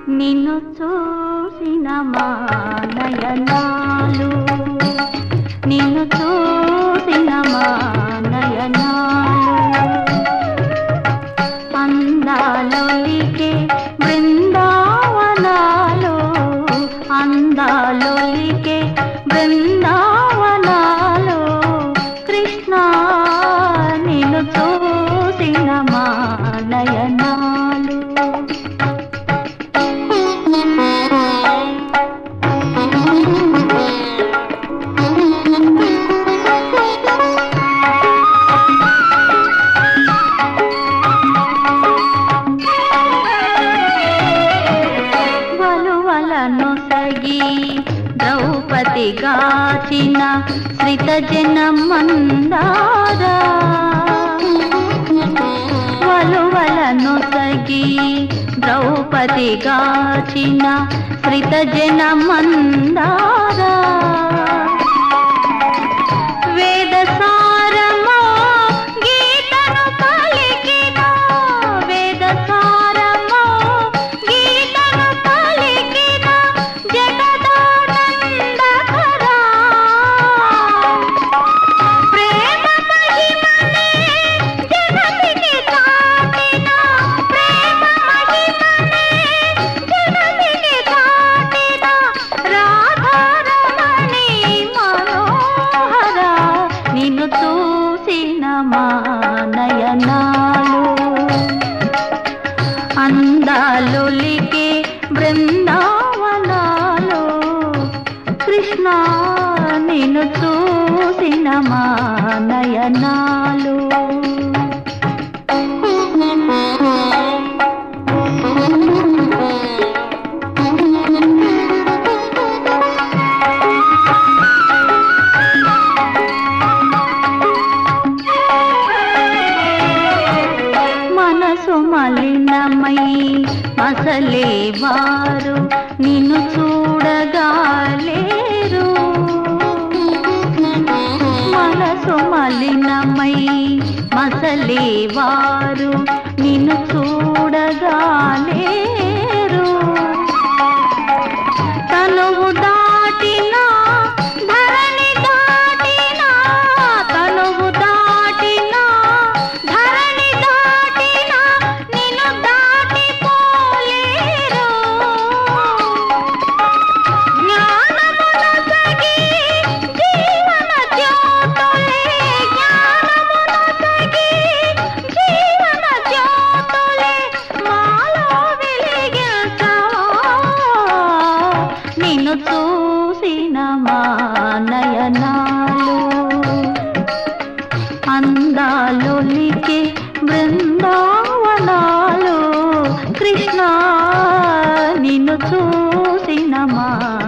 నిన్ను చూసిన మా నయనాలు నిన్ను చూసిన మా నయనాలు అందాలొలికే బృందావనాలు అందాలొలికే బృందావనాలు కృష్ణ నిన్ను చూసిన మా నయనాలు వలువలను సగి ద్రౌపది గాచిన శ్రిత జన మందారా వలువలను సగి ద్రౌపది గాచిన శ్రిత జన మందారా వేద సారమో గీతను పలికిన వేద సారమో గీతను పలికిన జగదానందకరా ప్రేమ మహిమనే జగతికి చాటిన ప్రేమ మహిమనే జగతికి చాటిన రాధారమణి మనోహర నిన్ను చూసిన మా నయనాలు అందాలొలికే బృందావనాలు కృష్ణ నిన్ను చూసిన మా నయనాలు మనసు మలినమై మసలే వారు నిన్ను చూడగాలేరు మనసు మలినమై మసలే వారు నిన్ను చూడగాలేరు తనువు దాటినా ధరణి దాటినా తనువు దాటినా ధరణి దాటినా నిన్ను దాటిపోలేరు జ్ఞానమునొసగి జీవన జ్యోతులే జ్ఞానమునొసగి జీవన జ్యోతులే మాలో వెలిగించవా నిన్ను చూసిన మా నయనాలు అందాలొలికే బృందావనాలు కృష్ణ నిన్ను చూసిన మా